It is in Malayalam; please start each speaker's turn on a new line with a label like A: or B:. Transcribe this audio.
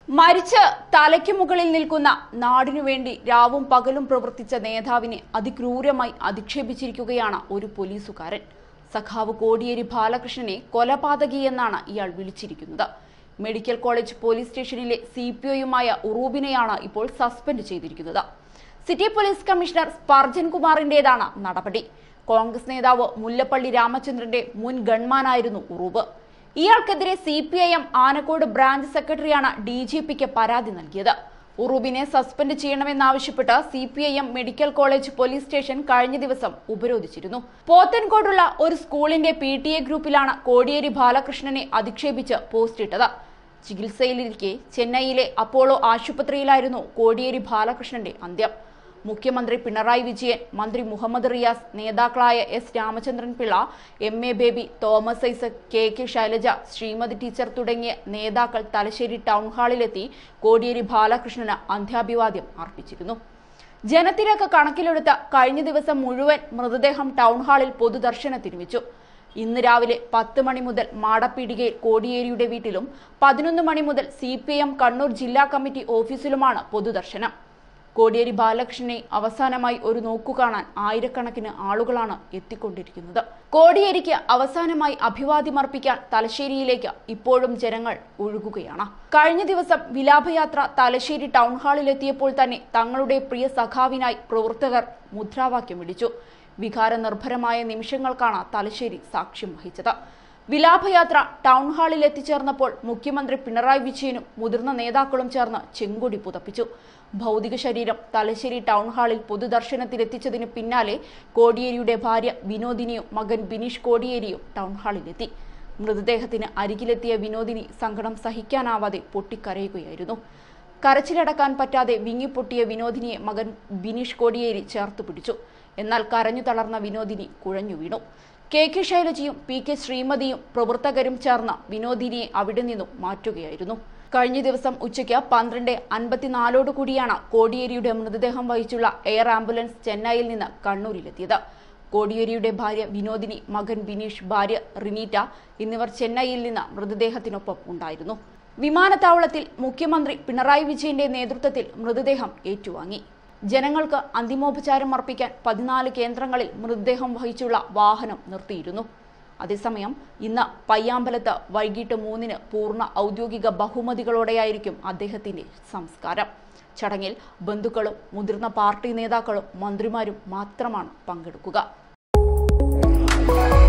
A: മരിച്ച് തലയ്ക്ക് മുകളിൽ നിൽക്കുന്ന നാടിനു വേണ്ടി രാവും പകലും പ്രവർത്തിച്ച നേതാവിനെ അതിക്രൂരമായി അധിക്ഷേപിച്ചിരിക്കുകയാണ് ഒരു പോലീസുകാരൻ സഖാവ് കോടിയേരി ബാലകൃഷ്ണനെ കൊലപാതകി എന്നാണ് ഇയാൾ വിളിച്ചിരിക്കുന്നത് മെഡിക്കൽ കോളേജ് പോലീസ് സ്റ്റേഷനിലെ സി പി ഒയുമായ ഉറൂബിനെയാണ് ഇപ്പോൾ സസ്പെൻഡ് ചെയ്തിരിക്കുന്നത് സിറ്റി പോലീസ് കമ്മീഷണർ സ്പർജൻ കുമാറിന്റേതാണ് നടപടി കോൺഗ്രസ് നേതാവ് മുല്ലപ്പള്ളി രാമചന്ദ്രന്റെ മുൻ ഗൺമാനായിരുന്നു ഉറൂബ് ഇയാൾക്കെതിരെ C P I M Anakkode branch സെക്രട്ടറിയാണ് ഡി ജി പിക്ക് പരാതി നൽകിയത് ഉറൂബിനെ സസ്പെൻഡ് ചെയ്യണമെന്നാവശ്യപ്പെട്ട് C P I M medical college police station കഴിഞ്ഞ ദിവസം ഉപരോധിച്ചിരുന്നു പോത്തൻകോടുള്ള ഒരു സ്കൂളിന്റെ പി ടി എ ഗ്രൂപ്പിലാണ് കോടിയേരി ബാലകൃഷ്ണനെ അധിക്ഷേപിച്ച് പോസ്റ്റിട്ടത് ചികിത്സയിലിരിക്കെ ചെന്നൈയിലെ അപ്പോളോ ആശുപത്രിയിലായിരുന്നു കോടിയേരി ബാലകൃഷ്ണന്റെ അന്ത്യം മുഖ്യമന്ത്രി പിണറായി വിജയൻ മന്ത്രി മുഹമ്മദ് റിയാസ് നേതാക്കളായ S Ramachandran Pillai M A Baby Thomas Isaac K K Shailaja Sreemathi teacher തുടങ്ങിയ നേതാക്കൾ തലശ്ശേരി ടൗൺ ഹാളിലെത്തി കോടിയേരി ബാലകൃഷ്ണന് അന്ത്യാഭിവാദ്യം അർപ്പിച്ചിരുന്നു ജനത്തിരക്ക് കണക്കിലെടുത്ത കഴിഞ്ഞ ദിവസം മുഴുവൻ മൃതദേഹം ടൗൺ ഹാളിൽ പൊതുദർശനത്തിന് വെച്ചു ഇന്ന് രാവിലെ പത്ത് മണി മുതൽ മാടപ്പീടികയിൽ കോടിയേരിയുടെ വീട്ടിലും പതിനൊന്ന് മണി മുതൽ സി കണ്ണൂർ ജില്ലാ കമ്മിറ്റി ഓഫീസിലുമാണ് പൊതുദർശനം കോടിയേരി ബാലകൃഷ്ണനെ അവസാനമായി ഒരു നോക്കു കാണാൻ ആയിരക്കണക്കിന് ആളുകളാണ് എത്തിക്കൊണ്ടിരിക്കുന്നത് കോടിയേരിക്ക് അവസാനമായി അഭിവാദ്യമർപ്പിക്കാൻ തലശ്ശേരിയിലേക്ക് ഇപ്പോഴും ജനങ്ങൾ ഒഴുകുകയാണ് കഴിഞ്ഞ ദിവസം വിലാപയാത്ര തലശ്ശേരി ടൗൺ ഹാളിലെത്തിയപ്പോൾ തന്നെ തങ്ങളുടെ പ്രിയ സഖാവിനായി പ്രവർത്തകർ മുദ്രാവാക്യം വിളിച്ചു വികാരനിർഭരമായ നിമിഷങ്ങൾക്കാണ് തലശ്ശേരി സാക്ഷ്യം വഹിച്ചത് വിലാപയാത്ര ടൗൺ ഹാളിൽ എത്തിച്ചേർന്നപ്പോൾ മുഖ്യമന്ത്രി പിണറായി വിജയനും മുതിർന്ന നേതാക്കളും ചേർന്ന് ചെങ്കൊടി പുതപ്പിച്ചു ഭൗതിക ശരീരം തലശ്ശേരി ടൗൺ ഹാളിൽ പൊതുദർശനത്തിലെത്തിച്ചതിന് പിന്നാലെ കോടിയേരിയുടെ ഭാര്യ വിനോദിനിയും മകൻ ബിനീഷ് കോടിയേരിയും ടൗൺ ഹാളിലെത്തി മൃതദേഹത്തിന് അരികിലെത്തിയ വിനോദിനി സങ്കടം സഹിക്കാനാവാതെ പൊട്ടിക്കരയുകയായിരുന്നു കരച്ചിലടക്കാൻ പറ്റാതെ വിങ്ങിപ്പൊട്ടിയ വിനോദിനിയെ മകൻ ബിനീഷ് കോടിയേരി ചേർത്ത് പിടിച്ചു എന്നാൽ കരഞ്ഞു തളർന്ന വിനോദിനി കുഴഞ്ഞു വീണു കെ കെ ശൈലജയും പി കെ ശ്രീമതിയും പ്രവർത്തകരും ചേർന്ന് വിനോദിനിയെ അവിടെ നിന്നും മാറ്റുകയായിരുന്നു കഴിഞ്ഞ ദിവസം ഉച്ചയ്ക്ക് പന്ത്രണ്ട് അൻപത്തിനാലോടു കൂടിയാണ് കോടിയേരിയുടെ മൃതദേഹം വഹിച്ചുള്ള എയർ ആംബുലൻസ് ചെന്നൈയിൽ നിന്ന് കണ്ണൂരിലെത്തിയത് കോടിയേരിയുടെ ഭാര്യ വിനോദിനി മകൻ ബിനീഷ് ഭാര്യ റിനീറ്റ എന്നിവർ ചെന്നൈയിൽ നിന്ന് മൃതദേഹത്തിനൊപ്പം ഉണ്ടായിരുന്നു വിമാനത്താവളത്തിൽ മുഖ്യമന്ത്രി പിണറായി വിജയന്റെ നേതൃത്വത്തിൽ മൃതദേഹം ഏറ്റുവാങ്ങി ജനങ്ങൾക്ക് അന്തിമോപചാരം അർപ്പിക്കാൻ പതിനാല് കേന്ദ്രങ്ങളിൽ മൃതദേഹം വഹിച്ചുള്ള വാഹനം നിർത്തിയിരുന്നു അതേസമയം ഇന്ന് പയ്യാമ്പലത്ത് വൈകിട്ട് മൂന്നിന് പൂർണ്ണ ഔദ്യോഗിക ബഹുമതികളോടെയായിരിക്കും അദ്ദേഹത്തിന്റെ സംസ്കാരം ചടങ്ങിൽ ബന്ധുക്കളും മുതിർന്ന പാർട്ടി നേതാക്കളും മന്ത്രിമാരും മാത്രമാണ് പങ്കെടുക്കുക